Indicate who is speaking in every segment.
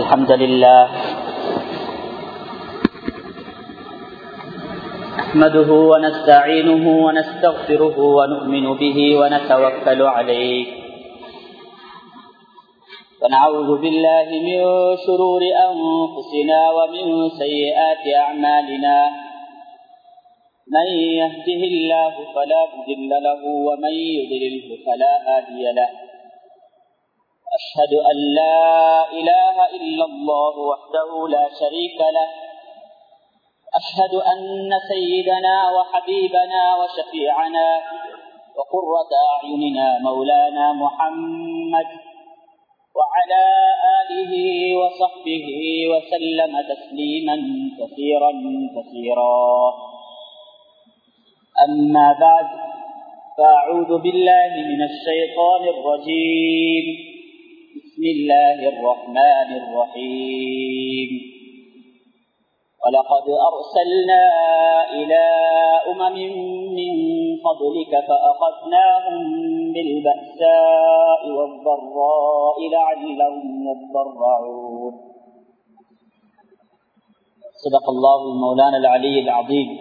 Speaker 1: الحمد لله نحمده ونستعينه ونستغفره ونؤمن به ونتوكل عليه ونعوذ بالله من شرور أنفسنا ومن سيئات أعمالنا من يهده الله فلا مضل له ومن يضلله فلا هادي له أشهد أن لا إله إلا الله وحده لا شريك له أشهد أن سيدنا وحبيبنا وشفيعنا وقرة أعيننا مولانا محمد وعلى آله وصحبه وسلم تسليما كثيرا كثيرا أما بعد فأعوذ بالله من الشيطان الرجيم بسم الله الرحمن الرحيم ولقد أرسلنا إلى أمم من قبلك فأخذناهم بالبأساء والضراء لعلهم يضرعون صدق الله مولانا العلي العظيم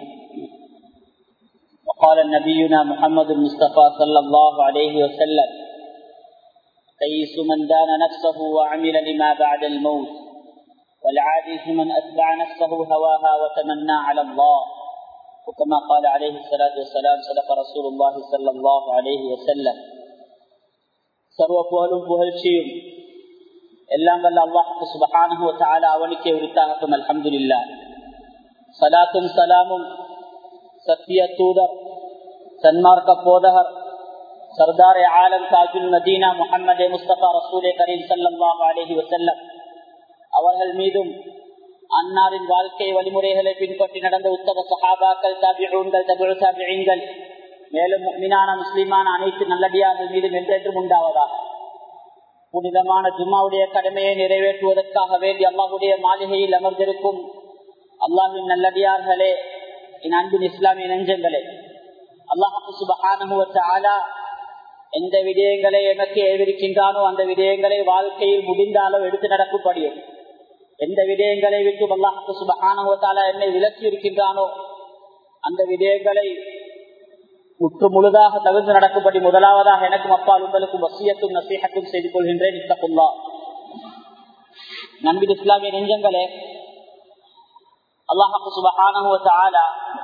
Speaker 1: وقال نبينا محمد المصطفى صلى الله عليه وسلم قيس من دان نفسه وعمل لما بعد الموت والعاجز من أتبع نفسه هواها وتمنى على الله وكما قال عليه الصلاة والسلام صدق رسول الله صلى الله عليه وسلم சர்வ புகழும் புகழ்ச்சியும் எல்லாம் வல்ல அல்லாஹு சுபஹானஹு வதஆலா அவனுக்கே உரித்தாகட்டும் அல்ஹம்துலில்லாஹ் சலாத்தும் சலாமும் சத்திய தூதர் சன்மார்க்க போதகர் சர்தார் ஆலம் தாஜுல் மதீனா முகமது முஸ்தபா ரசூலே கரீம் சல்லாஹ் அலஹி வசல்லம் அவர்கள் மீதும் அன்னாரின் வாழ்க்கை வழிமுறைகளை பின்பற்றி நடந்த உத்தம சஹாபாக்கள் தாபிகள் தபுள் தாபிகள் மேலும் மீனான முஸ்லிமான அனைத்து நல்லடியார்கள் மீதும் என்றென்றும் உண்டாவதாக புனிதமான ஜும்மாவுடைய கடமையை நிறைவேற்றுவதற்காக வேண்டி அல்லாஹுடைய மாளிகையில் அமர்ந்திருக்கும் அல்லாஹின் நல்லடியார்களே என் அன்பின் இஸ்லாமிய நெஞ்சங்களே அல்லாஹு சுபஹானுவத்தாலா எந்த விடயங்களை எனக்கு ஏவிருக்கின்றானோ அந்த விடயங்களை வாழ்க்கையில் முடிந்த அளவு எடுத்து நடக்கும்படியும் எந்த விடயங்களை விட்டு அல்லாஹு சுபஹானுவத்தாலா என்னை விலக்கி இருக்கின்றானோ அந்த விடயங்களை முற்று முழுதாக தவிர்த்து நடக்கும்படி முதலாவதாக எனக்கும் அப்பால் உங்களுக்கும் வசியத்தும் நசீகத்தும் செய்து கொள்கின்றேன் இத்தகுல்லா நம்பின் இஸ்லாமிய நெஞ்சங்களே அல்லாஹு சுபஹானுவத்தாலா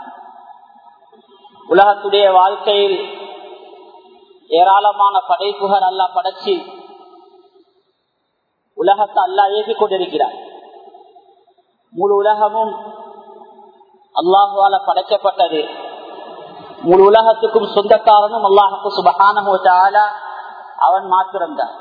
Speaker 1: உலகத்துடைய வாழ்க்கையில் ஏராளமான படைப்புகள் அல்லா படைச்சு உலகத்தை அல்லா இயக்கிக் கொண்டிருக்கிறார் முழு உலகமும் அல்லாஹுவால படைக்கப்பட்டது முழு உலகத்துக்கும் சொந்தக்காரனும் அல்லாஹுக்கு சுபகான அவன் மாத்திரம்தான்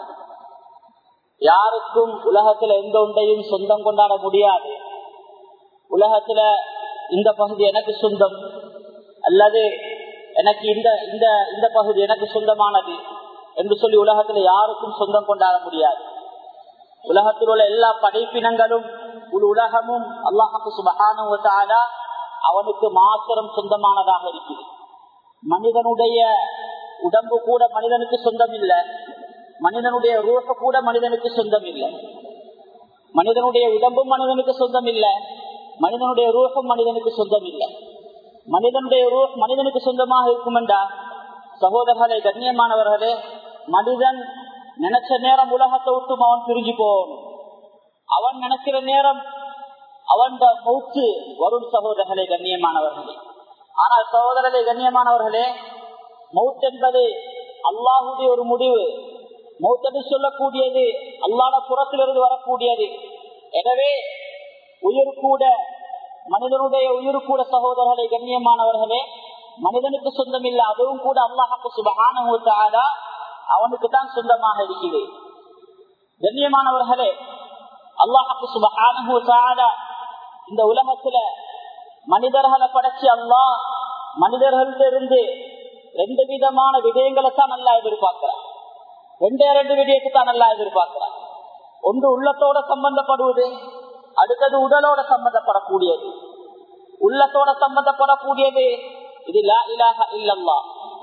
Speaker 1: யாருக்கும் உலகத்துல எந்த ஒன்றையும் சொந்தம் கொண்டாட முடியாது உலகத்துல இந்த பகுதி எனக்கு சொந்தம் அல்லது எனக்கு இந்த இந்த இந்த பகுதி எனக்கு சொந்தமானது என்று சொல்லி உலகத்துல யாருக்கும் சொந்தம் கொண்டாட முடியாது உலகத்தில் உள்ள எல்லா படைப்பினங்களும் ஒரு உலகமும் அல்லாஹு சுபகான அவனுக்கு மாத்திரம் சொந்தமானதாக இருக்குது மனிதனுடைய உடம்பு கூட மனிதனுக்கு சொந்தம் இல்லை மனிதனுடைய ரூப கூட மனிதனுக்கு சொந்தம் இல்லை மனிதனுடைய உடம்பும் மனிதனுக்கு சொந்தம் இல்லை மனிதனுடைய ரூபம் மனிதனுக்கு சொந்தம் இல்லை மனிதனுடைய ரூப் மனிதனுக்கு சொந்தமாக இருக்கும் என்றா சகோதரர்களே கண்ணியமானவர்களே மனிதன் நினைச்ச நேரம் உலகத்தை விட்டும் அவன் பிரிஞ்சு போகணும் அவன் நினைக்கிற நேரம் அவன் மௌத்து வரும் சகோதரர்களே கண்ணியமானவர்களே ஆனால் சகோதரர்களே கண்ணியமானவர்களே மவுத் என்பது அல்லாஹுடைய ஒரு முடிவு மௌத்தது சொல்லக்கூடியது அல்லாத புறத்திலிருந்து வரக்கூடியது எனவே உயிர் கூட மனிதனுடைய உயிர் கூட சகோதரர்களே கண்ணியமானவர்களே மனிதனுக்கு சொந்தம் இல்லை அதுவும் கூட அல்லாஹாக்கு சுபகான அவனுக்கு தான் சொந்தமாக இருக்கிறது கண்ணியமானவர்களே அல்லாஹாக்கு சுபகான இந்த உலகத்துல மனிதர்களை படைச்சு அல்லா மனிதர்களிலிருந்து ரெண்டு விதமான விடயங்களை தான் நல்லா எதிர்பார்க்கிறார் ரெண்டே ரெண்டு விடயத்தை தான் நல்லா எதிர்பார்க்கிறார் ஒன்று உள்ளத்தோட சம்பந்தப்படுவது அடுத்தது உடலோட சம்பந்தப்படக்கூடியது உள்ளத்தோட சம்பந்தப்படக்கூடியது இது லா இலாக இல்லல்லா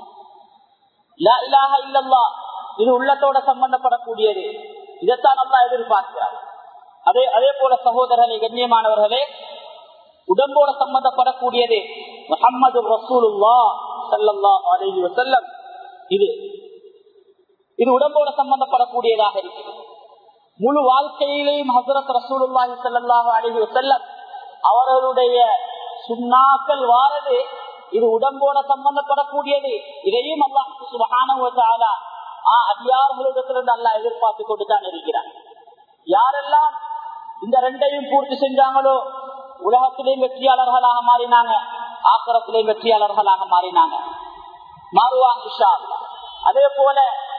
Speaker 1: லா இலாக இல்லல்லா இது உள்ளத்தோட சம்பந்தப்படக்கூடியது இதைத்தான் நல்லா எதிர்பார்க்கிறார் அதே அதே போல சகோதரர்களே கண்ணியமானவர்களே உடம்போட சம்பந்தப்படக்கூடியது முகமது ரசூலுல்லா சல்லல்லாஹு அலைஹி வஸல்லம் இது இது உடம்போட சம்பந்தப்படக்கூடியதாக இருக்கிறது முழு வாழ்க்கையிலேயும் ஹசரத் ரசூலுல்லாஹி ஸல்லல்லாஹு அலைஹி வஸல்லம் அவர்களுடைய சுண்ணாக்கள் வாரது இது உடம்போட சம்பந்தப்படக்கூடியது இதையும் அல்லாஹ் சுபஹானஹு வ தஆலா அடியார்களிடத்திலிருந்து அல்லாஹ் எதிர்பார்த்து கொண்டு தான் இருக்கிறார் யாரெல்லாம் இந்த ரெண்டையும் பூர்த்தி செஞ்சாங்களோ உலகத்திலேயும் வெற்றியாளர்களாக மாறினாங்க ஆக்கரத்திலேயும் வெற்றியாளர்களாக மாறினாங்க மாறுவாங்க இஷா அல்லாஹ். அதே போல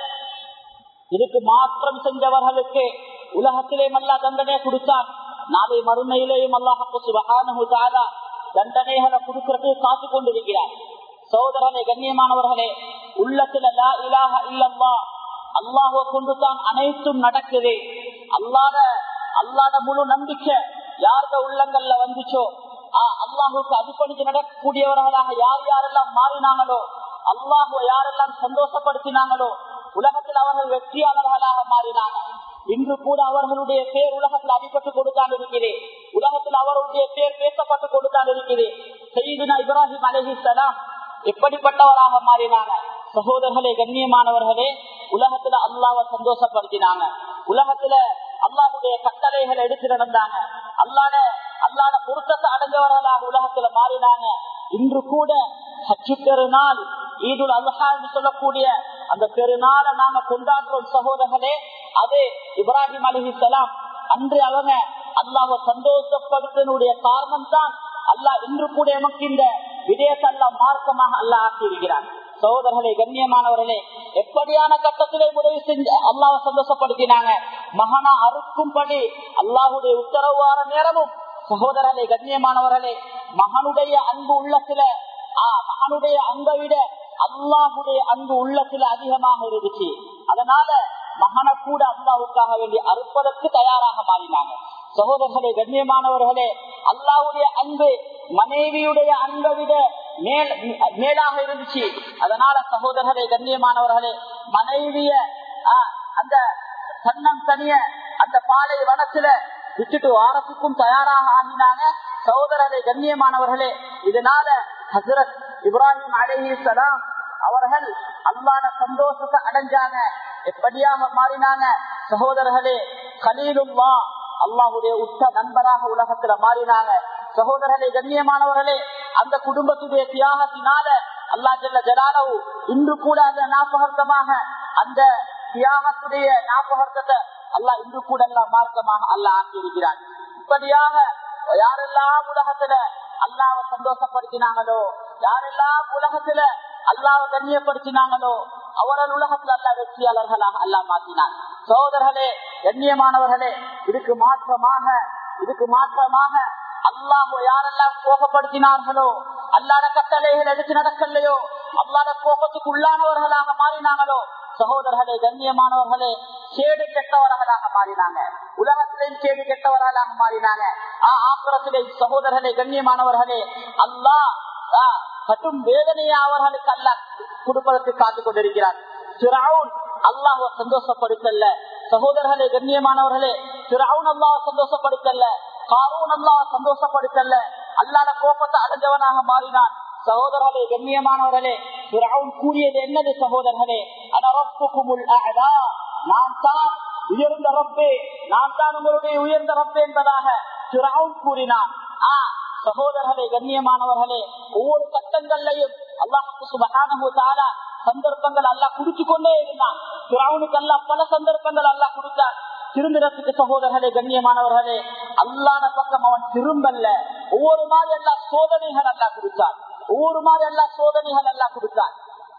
Speaker 1: இதுக்கு மாற்றம் செஞ்சவர்களுக்கு உலகத்திலேயும் அல்லா தண்டனை கொடுத்தான் நாளை மறுமையிலேயும் அல்லாஹு சுபஹானஹு தஆலா தண்டனைகளை கொடுக்கறதுக்கு காத்து கொண்டிருக்கிறார் சோதரனே கண்ணியமானவர்களே உள்ளத்துல லா இலாஹ இல்லல்லா அல்லாஹுவை கொண்டு தான் அனைத்தும் நடக்குது அல்லாத அல்லாத முழு நம்பிக்கை யாருடைய உள்ளங்கள்ல வந்துச்சோ ஆஹ் அல்லாஹுக்கு அடிப்பணிக்கு நடக்கக்கூடியவர்களாக யார் யாரெல்லாம் மாறினாங்களோ அல்லாஹுவை யாரெல்லாம் சந்தோஷப்படுத்தினாங்களோ உலகத்தில் அவர்கள் வெற்றியாளர்களாக மாறினாங்க இன்று கூட அவர்களுடைய பேர் உலகத்தில் அடிபட்டு கொடுத்தான் இருக்கிறேன் உலகத்தில் அவருடைய பேர் பேசப்பட்டு கொடுத்தான் இருக்கிறேன் செய்தினா இப்ராஹிம் அலஹிசலாம் எப்படிப்பட்டவராக மாறினாங்க சகோதரர்களே கண்ணியமானவர்களே உலகத்துல அல்லாவை சந்தோஷப்படுத்தினாங்க உலகத்துல அல்லாஹுடைய கட்டளைகளை எடுத்து நடந்தாங்க அல்லாட அல்லாட பொருத்தத்தை அடைஞ்சவர்களாக உலகத்துல மாறினாங்க இன்று கூட ஹச்சு பெருநாள் ஈதுல் அல்ஹா என்று சொல்லக்கூடிய அந்த பெருநாளை நாங்க கொண்டாடுறோம் சகோதரர்களே அது இப்ராஹிம் அலிஹிசலாம் அன்று அவங்க அல்லாஹ் சந்தோஷப்படுத்தினுடைய காரணம் தான் அல்லாஹ் இன்று கூட எமக்கு இந்த விடயத்தை எல்லாம் மார்க்கமாக அல்லாஹ் ஆக்கி இருக்கிறார் சகோதரர்களே கண்ணியமானவர்களே எப்படியான கட்டத்திலே உதவி செஞ்சு அல்லாஹ் சந்தோஷப்படுத்தினாங்க மகனா அறுக்கும்படி அல்லாஹுடைய உத்தரவார நேரமும் சகோதரர்களே கண்ணியமானவர்களே மகனுடைய அன்பு உள்ளத்துல ஆஹ் மகனுடைய அன்பை விட அல்லாஹுடைய அன்பு உள்ளத்துல அதிகமாக இருந்துச்சு அதனால மகனை கூட அல்லாவுக்காக வேண்டி அறுப்பதற்கு தயாராக மாறினாங்க சகோதரர்களே கண்ணியமானவர்களே அல்லாஹுடைய அன்பு மனைவியுடைய அன்பை விட மேல் மேலாக இருந்துச்சு அதனால சகோதரர்களே கண்ணியமானவர்களே மனைவிய ஆஹ், அந்த தன்னம் தனிய அந்த பாலை வனத்துல விட்டுட்டு வாரத்துக்கும் தயாராக ஆகினாங்க சகோதரரை கண்ணியமானவர்களே இதனால ஹசரத் இப்ராஹிம் அலஹி சலாம் அவர்கள் அல்லாத சந்தோஷத்தை அடைஞ்சாங்க எப்படியாக மாறினாங்க சகோதரர்களே கலீலுல்லா அல்லாஹுடைய உச்ச நண்பராக உலகத்துல மாறினாங்க சகோதரர்களே கண்ணியமானவர்களே அந்த குடும்பத்துடைய தியாகத்தினால அல்லா ஜல்ல ஜலாலவு இன்று கூட அந்த ஞாபகமாக அந்த தியாகத்துடைய ஞாபகத்தை அல்லாஹ் இன்று கூட எல்லாம் மார்க்கமாக அல்லாஹ் ஆக்கி இருக்கிறார் இப்படியாக யாரெல்லாம் உலகத்துல அல்லாவை சந்தோஷப்படுத்தினாங்களோ யாரெல்லாம் உலகத்துல அல்லாவை கண்ணியப்படுத்தினாங்களோ அவர்கள் உலகத்துல அல்லா வெற்றியாளர்களாக அல்லாஹ் மாற்றினார் சகோதரர்களே கண்ணியமானவர்களே இதுக்கு மாற்றமாக இதுக்கு மாற்றமாக அல்லாஹ் யாரெல்லாம் கோபப்படுத்தினார்களோ அல்லாத கட்டளைகள் எடுத்து நடக்கலையோ அல்லாத கோபத்துக்கு உள்ளானவர்களாக மாறினாங்களோ சகோதரர்களே கண்ணியமானவர்களே சேடு கெட்டவர்களாக மாறினாங்க உலகத்திலேயும் சேடு கெட்டவர்களாக மாறினாங்க ஆக்கிரத்திலே சகோதரர்களே கண்ணியமானவர்களே அல்லாஹ் ஆஹ், கடும் வேதனையை அவர்களுக்கு அல்ல கொடுப்பதற்கு காத்துக் கொண்டிருக்கிறார் சிராவுன் அல்லாஹ் சந்தோஷப்படுத்தல்ல சகோதரர்களே கண்ணியமானவர்களே சிராவுன் அல்லாஹ் சந்தோஷப்படுத்தல்ல காரூன் அல்லாஹ் சந்தோஷப்படுத்தல்ல அல்லாத கோபத்தை அடைஞ்சவனாக மாறினான் சகோதரர்களே கண்ணியமானவர்களே பிறவுன் கூறியது என்னது சகோதரர்களே அனரப்புக்குமுல் அஅலா நான் தான் உயர்ந்த ரப்பே நான் தான் உங்களுடைய உயர்ந்த ரப்பே என்பதாக பிறவுன் கூறினான் ஆ சகோதரர்களே கண்ணியமானவர்களே ஒவ்வொரு சட்டங்கள்லையும் அல்லாஹுக்கு சுபஹானஹு தஆலா சந்தர்ப்பங்கள் அல்லாஹ் குடிச்சு கொண்டே இருந்தான் பிறவுனுக்கு அல்லாஹ் பல சந்தர்ப்பங்கள் அல்லாஹ் கொடுத்தான் திருந்திரத்துக்கு சகோதரர்களே கண்ணியமானவர்களே அல்லாத பக்கம் அவன் திரும்பல்ல ஒவ்வொரு மாதிரி எல்லா சோதனைகள் அல்லா கொடுத்தான் ஒவ்வொரு மாதிரி எல்லா சோதனைகள் எல்லாம் கொடுத்தான்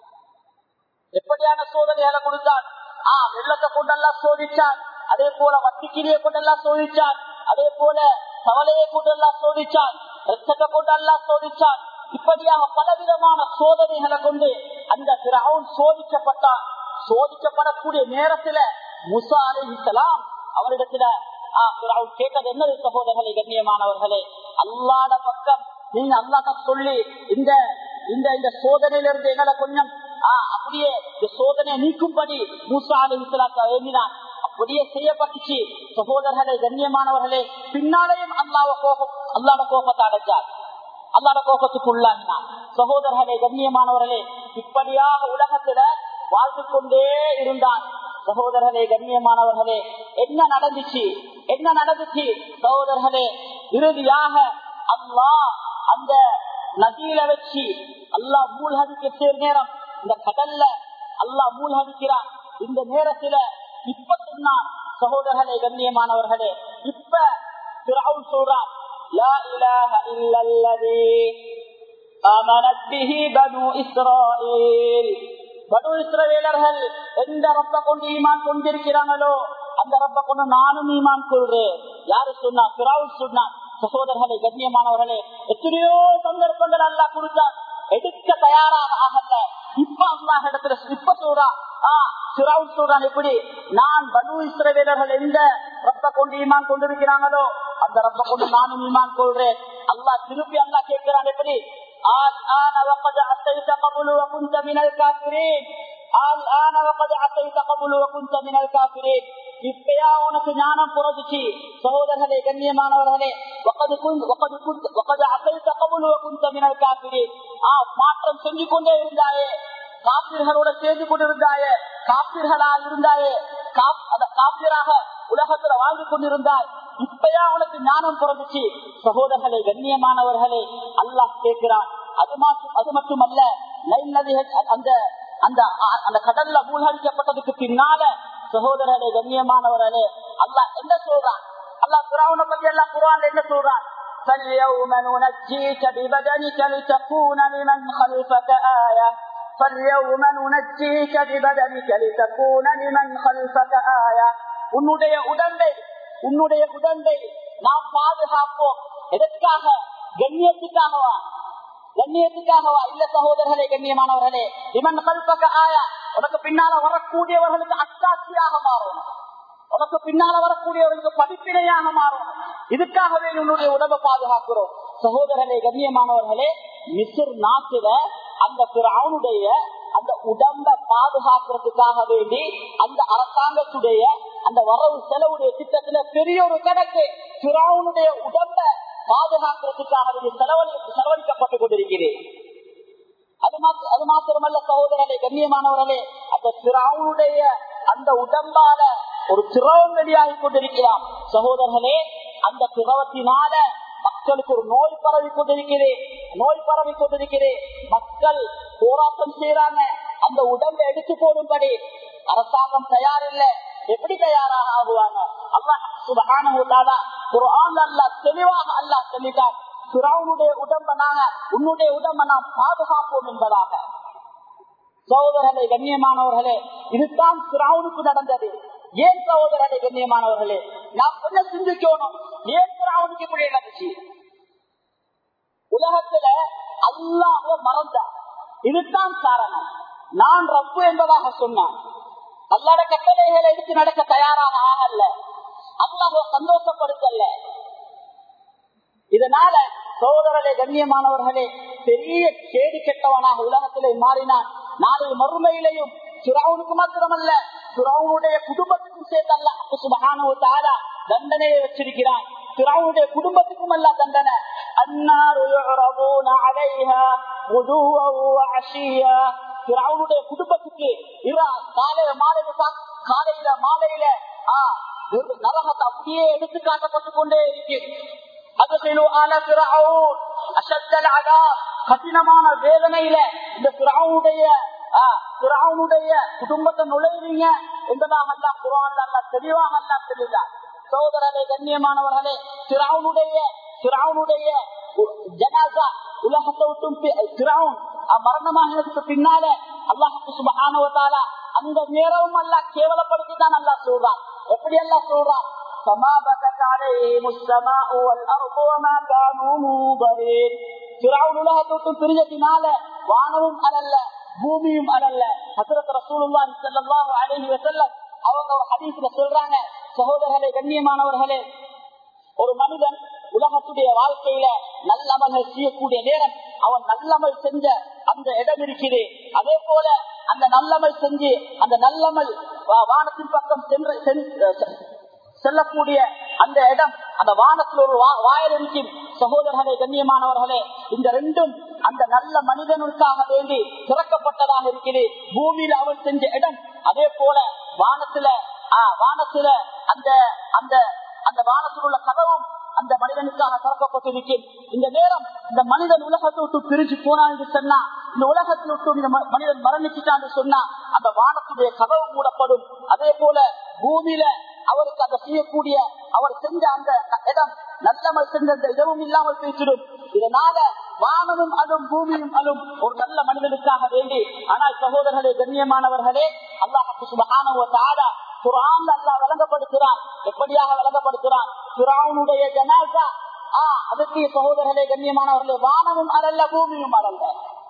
Speaker 1: எப்படியான சோதனைகளை கொடுத்தான் ஆ வெள்ளத்தை கொண்டெல்லாம் சோதிச்சான் அதே போல வட்டிக்கிரியை கொண்டெல்லாம் சோதிச்சான் அதே போல கவலையை கொண்டெல்லாம் சோதிச்சான் ரத்தத்தை கொண்டெல்லாம் சோதிச்சான் இப்படியாக பலவிதமான சோதனைகளை கொண்டு அந்த கிரகன் சோதிக்கப்பட்டான் சோதிக்கப்படக்கூடிய நேரத்துல முசா அலிஹிசலாம் அவரிடத்துல கேட்டது என்னது சகோதரர்களே கண்ணியமானவர்களே அல்லாத பக்கம் நீங்க அல்லாத சொல்லி இந்த இந்த இந்த சோதனையில இருந்து எங்களை கொஞ்சம் ஆஹ் அப்படியே இந்த சோதனையை நீக்கும்படி மூசா அலிஹிசலாத்த வேண்டினான் அப்படியே செய்யப்பட்டுச்சு சகோதரர்களே கண்ணியமானவர்களே பின்னாலேயும் அல்லாவ கோபம் அல்லாட கோபத்தை அடைச்சார் அல்லாட கோபத்துக்கு உள்ளாங்கினார் சகோதரர்களே கண்ணியமானவர்களே இப்படியாக உலகத்துல வாழ்ந்து கொண்டே இருந்தான் சகோதரர்களே கண்ணியமானவர்களே என்ன நடந்துச்சு என்ன நடந்துச்சு சகோதரர்களே இறுதியாக அல்லாஹ் அந்த நதியில வச்சு அல்லாஹ் மூழ்கடிக்க சேர் நேரம் இந்த கடல்ல அல்லாஹ் மூழ்கடிக்கிறான் இந்த நேரத்துல இப்ப சொன்னான் சகோதரர்களே கண்ணியமானவர்களே இப்ப பிறவுன் சொல்றான் لا إله إلا الذي آمنت به بنو إسرائيل பனு இஸ்ரவேலர்கள் எந்த ரப்ப கொண்டு ஈமான் கொண்டிருக்கிறாங்களோ அந்த ரப்ப கொண்டு நானும் ஈமான் கொள்றேன் யாரு சொன்னா பிராவுல் சொன்னா சகோதரர்களே கண்ணியமானவர்களே எத்தனையோ சந்தர்ப்பங்கள் அல்லா கொடுத்தான் எடுக்க தயாராக ஆகல இப்ப அல்லாஹ் இடத்துல இப்ப சொல்றான் சிராவுல் சொல்றான் எப்படி நான் பனு இஸ்ரவேலர்கள் எந்த ரப்ப கொண்டு ஈமான் கொண்டிருக்கிறாங்களோ அந்த ரப்ப கொண்டு நானும் ஈமான் கொள்றேன் அல்லாஹ் திருப்பி அல்லாஹ் கேட்கிறான் எப்படி الآن وقد عصيت قبل وكنت من الكافرين الآن وقد عصيت قبل وكنت من الكافرين இப்பயா உனக்கு ஞானம் புறதுச்சு சகோதரர்களே கண்ணியமானவர்களே மாற்றம் செஞ்சு கொண்டே இருந்தாயே காப்பீர்களோட சேர்ந்து கொண்டிருந்தாயே காப்பீர்களா இருந்தாயே காப்பீராக உலகத்துல வாழ்ந்து கொண்டிருந்தாய் இப்பயா உனக்கு ஞானம் பிறந்துச்சு சகோதரர்களே கண்ணியமானவர்களே அல்லாஹ் கேட்கிறான் அது மட்டும் அது மட்டுமல்ல அந்த அந்த அந்த கடல்ல மூழ்கடிக்கப்பட்டதுக்கு பின்னால சகோதரர்களே கண்ணியமானவர்களே அல்லாஹ் என்ன சொல்றான் அல்லாஹ் குரானை பத்தி எல்லாம் குரான் என்ன சொல்றான் فاليوم ننجيك ببدنك لتكون لمن خلفك آية فاليوم ننجيك ببدنك لتكون لمن خلفك آية உன்னுடைய உடம்பை உன்னுடைய உடம்பை நாம் பாதுகாப்போம் எதற்காக கண்ணியத்துக்காகவா கண்ணியத்துக்காகவா இல்ல சகோதரர்களே கண்ணியமானவர்களே இவன் கல்பக்க ஆயா உனக்கு பின்னால வரக்கூடியவர்களுக்கு அத்தாட்சியாக மாறும் உனக்கு பின்னால வரக்கூடியவர்களுக்கு படிப்பினையாக மாறும் இதுக்காகவே உன்னுடைய உடம்பை பாதுகாக்கிறோம் சகோதரர்களே கண்ணியமானவர்களே மிசிர் நாட்டுல அந்த அவனுடைய அந்த உடம்ப பாதுகாக்கிறதுக்காக வேண்டி அந்த அரசாங்கத்துடைய அந்த வரவு செலவுடைய திட்டத்துல பெரிய ஒரு கணக்கு பிராவுனுடைய உடம்ப பாதுகாக்கிறதுக்காக செலவழி செலவழிக்கப்பட்டுக் கொண்டிருக்கிறேன் அது மாத்திர அது மாத்திரமல்ல சகோதரர்களே கண்ணியமானவர்களே அந்த பிராவுனுடைய அந்த உடம்பால ஒரு திரவம் வெளியாகி கொண்டிருக்கலாம் சகோதரர்களே அந்த திரவத்தினால மக்களுக்கு ஒரு நோய் பரவி கொண்டிருக்கிறேன் நோய் பரவி கொண்டிருக்கிறேன் மக்கள் போராட்டம் செய்யறாங்க அந்த உடம்பை எடுத்து போடும்படி அரசாங்கம் தயார் இல்ல எப்படி தயாராக ஆகுவாங்க அல்லாஹ் சுபஹானஹு ஒரு ஆண் அல்லா தெளிவாக அல்லாஹ் சொல்லிட்டார் பிறவுடைய உடம்பை நாங்க உன்னுடைய உடம்பை நாம் பாதுகாப்போம் என்பதாக சகோதரர்களே கண்ணியமானவர்களே இதுதான் பிராவுனுக்கு நடந்தது ஏன் சகோதரர்களே கண்ணியமானவர்களே நாம் என்ன சிந்திக்கணும் ஏன் பிராவுனுக்கு இப்படி நடந்துச்சு உலகத்துல அல்லாஹ மறந்தார் இதுதான் காரணம் நான் ரப்பு என்பதாக சொன்னான் அல்லாட கட்டளைகளை எடுத்து நடக்க தயாராக ஆகல அல்லாஹ் சந்தோஷப்படுத்தல இதனால சோதரர்களே கண்ணியமானவர்களே பெரிய கேடு கெட்டவனாக உலகத்திலே மாறினான் நாளை மறுமையிலையும் சுராவுனுக்கு மாத்திரமல்ல சுராவுனுடைய குடும்பத்துக்கும் சேர்த்து அல்ல சுபகான தண்டனையை வச்சிருக்கிறான் சுராவுடைய குடும்பத்துக்கும் அல்ல தண்டனை அன்னாருடைய குடும்பத்துக்கு காலையில மாலையில காலையில மாலையில நரகத்தை அப்படியே எடுத்து காட்டப்பட்டு கொண்டே இருக்கிறது கடினமான வேதனையில இந்த பிராவுடைய பிராவுடைய குடும்பத்தை நுழைவீங்க என்பதாக அல்ல குரான் அல்ல தெளிவாக அல்ல தெளிவார் சோதரர்களே கண்ணியமானவர்களே பிராவுடைய பிராவுடைய ஜனாசா உலகத்தை விட்டும் பிராவுன் மரணமானதுக்கு பின்னால அல்லாஹுக்கு சுபகானவத்தால அந்த நேரமும் அல்ல கேவலப்படுத்தி தான் அல்லா சொல்றான் எப்படி எல்லாம் சொல்றான் فما بكت عليهم السماء والأرض وما كانوا منظرين فرعون لها தொட்டும் பிரியத்தினால வானமும் அலல்ல பூமியும் அலல்ல ஹசரத் ரசூலுல்லாஹி ஸல்லல்லாஹு அலைஹி வஸல்லம் அவங்க ஒரு ஹதீஸ்ல சொல்றாங்க சகோதரர்களே கண்ணியமானவர்களே ஒரு மனிதன் உலகத்துடைய வாழ்க்கையில நல்லமல்கள் செய்யக்கூடிய நேரம் அவன் நல்லமல் செஞ்ச அந்த இடம் இருக்கிறது அதே போல அந்த நல்லமல் செஞ்சு அந்த நல்லமல் வா- வானத்தின் பக்கம் சென்று சென்- செல்லக்கூடிய அந்த இடம் அந்த வானத்தில் ஒரு வா- வாயில் இருக்கும் சகோதரர்களே கண்ணியமானவர்களே இந்த ரெண்டும் அந்த நல்ல மனிதனுக்காக வேண்டி திறக்கப்பட்டதாக இருக்குது பூமியில அவன் செஞ்ச இடம் அதே போல வானத்துல ஆ, வானத்துல அந்த அந்த அந்த வானத்தில் உள்ள கதவும் அந்த மனிதனுக்காக திறக்கப்பட்டிருக்கும் இந்த நேரம் இந்த மனிதன் உலகத்தை விட்டு பிரிஞ்சு போனான் என்று சொன்னா இந்த உலகத்தில் விட்டு இந்த ம- மனிதன் மரணிச்சுட்டான்னு சொன்னா அந்த வானத்துடைய கதவு மூடப்படும் அதே போல பூமியில அவருக்கு அதை செய்யக்கூடிய அவர் செஞ்ச அந்த இடம் நல்லமல் செஞ்ச அந்த இடமும் இல்லாமல் பேசிடும் இதனால வானமும் அலும் பூமியும் அலும் ஒரு நல்ல மனிதனுக்காக வேண்டி ஆனால் சகோதரர்களே கண்ணியமானவர்களே அல்லாஹு சுபஹானஹு வ தஆலா குர்ஆன்ல அல்லாஹ் விளங்கப்படுத்துறான் எப்படியாக விளங்கப்படுத்துறான் குர்ஆனுடைய ஜனாசா ஆ அதற்கு சகோதரர்களே கண்ணியமானவர்களே வானமும் அலல்ல பூமியும் அலல்ல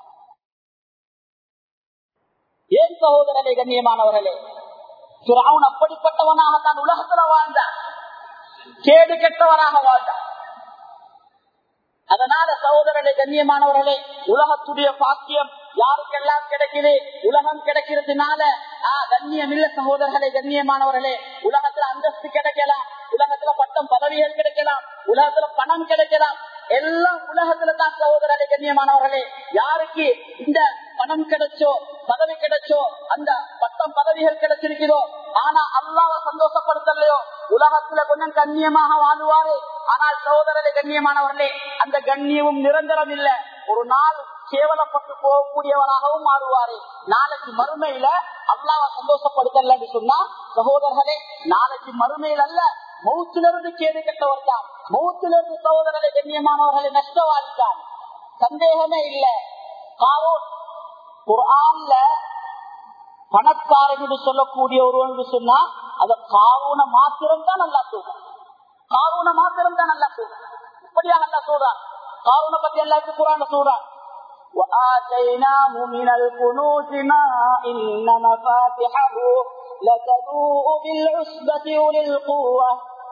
Speaker 1: ஏன் சகோதரர்களே கண்ணியமானவர்களே பிராவுன் அப்படிப்பட்டவனாக தான் உலகத்துல வாழ்ந்தான் கேடு கெட்டவனாக வாழ்ந்தான் அதனால சகோதரர்களே கண்ணியமானவர்களே உலகத்துடைய பாக்கியம் யாருக்கெல்லாம் கிடைக்குது உலகம் கிடைக்கிறதுனால ஆஹ் கண்ணியம் இல்ல சகோதரர்களே கண்ணியமானவர்களே உலகத்துல அந்தஸ்து கிடைக்கலாம் உலகத்துல பட்டம் பதவிகள் கிடைக்கலாம் உலகத்துல பணம் கிடைக்கலாம் எல்லாம் உலகத்துல தான் சகோதரர்களே கண்ணியமானவர்களே யாருக்கு இந்த பணம் கிடைச்சோ பதவி கிடைச்சோ அந்த பட்டம் பதவிகள் கிடைச்சிருக்கிறதோ ஆனா அல்லாவை சந்தோஷப்படுத்தலையோ உலகத்துல கொஞ்சம் கண்ணியமாக வாழுவாரு ஆனால் சகோதரரை கண்ணியமானவர்களே அந்த கண்ணியமும் நிரந்தரம் இல்ல ஒரு நாள் கேவலப்பட்டு போகக்கூடியவராகவும் மாறுவாரு நாளைக்கு மறுமையில அல்லாவை சந்தோஷப்படுத்தலன்னு சொன்னா சகோதரர்களே நாளைக்கு மறுமையில் அல்ல மௌத்திலிருந்து கேடு கெட்டவர் தான் மௌத்திலிருந்து சகோதரரை கண்ணியமானவர்களை நஷ்டவாதித்தான் சந்தேகமே இல்ல காரோன் குர்ஆன்ல பணக்காரன் என்று சொல்லக்கூடிய ஒருவன் என்று சொன்னா அத காரூன மாத்திரம் தான் நல்லா சொல்றான் காரூன மாத்திரம் தான் நல்லா சொல்றான் இப்படியா நல்லா சொல்றான் காரூன பத்தி எல்லாருக்கும் குரான் சொல்றான் وآتيناه من الكنوز ما إن مفاتحه لتنوء بالعصبة أولي القوة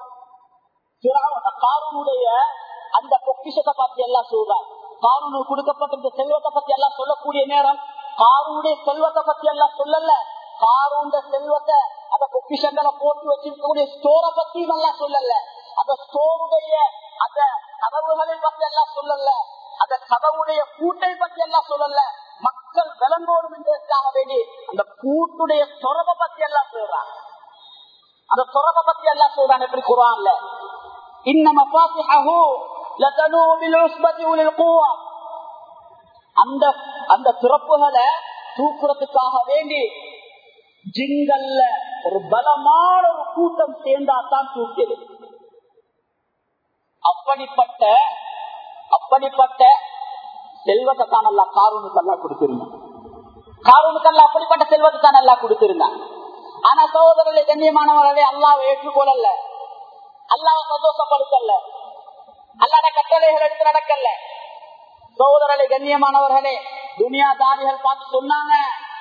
Speaker 1: காரூனுடைய அந்த பொக்கிஷத்தை பத்தி எல்லாம் சொல்றான் காரூனுக்கு கொடுக்கப்பட்ட இந்த செல்வத்தை பத்தி எல்லாம் சொல்லக்கூடிய நேரம் காரூனுடைய செல்வத்தை பத்தி எல்லாம் சொல்லல காரூண்ட செல்வத்தை அந்த பொக்கிஷங்களை போட்டு வச்சிருக்கக்கூடிய ஸ்டோரை பத்தி நல்லா சொல்லல அந்த ஸ்டோருடைய அந்த கதவுகளை பத்தி எல்லாம் சொல்லல அந்த கதவுடைய கூட்டை பத்தி எல்லாம் சொல்லல மக்கள் விளங்கோடும் என்பதற்காக வேண்டி அந்த கூட்டுடைய தொடர்பை பத்தி எல்லாம் சொல்றான் அந்த தொடர்பை பத்தி எல்லாம் சொல்றான் எப்படி குரான்ல இன்னம அந்த அந்த பிறப்புகளை தூக்குறதுக்காக வேண்டி ஜிங்கல்ல ஒரு பலமான ஒரு கூட்டம் சேர்ந்தாதான் தூக்கியது அப்படிப்பட்ட அப்படிப்பட்ட செல்வத்தை தான் அல்ல காரூனுக்கெல்லாம் கொடுத்திருந்தான் காரூனுக்கெல்லாம் அப்படிப்பட்ட செல்வத்தை தான் நல்லா கொடுத்திருந்தான் ஆனா சகோதரர்களை கண்ணியமானவர்களே அல்லாவை ஏற்றுக்கொள்ளல அல்லாவை சந்தோஷப்படுத்தல அல்லாட கட்டளைகள் எடுத்து நடக்கல சகோதரர்களை கண்ணியமானவர்களே துனியா தாரிகள் பார்த்து சொன்னாங்க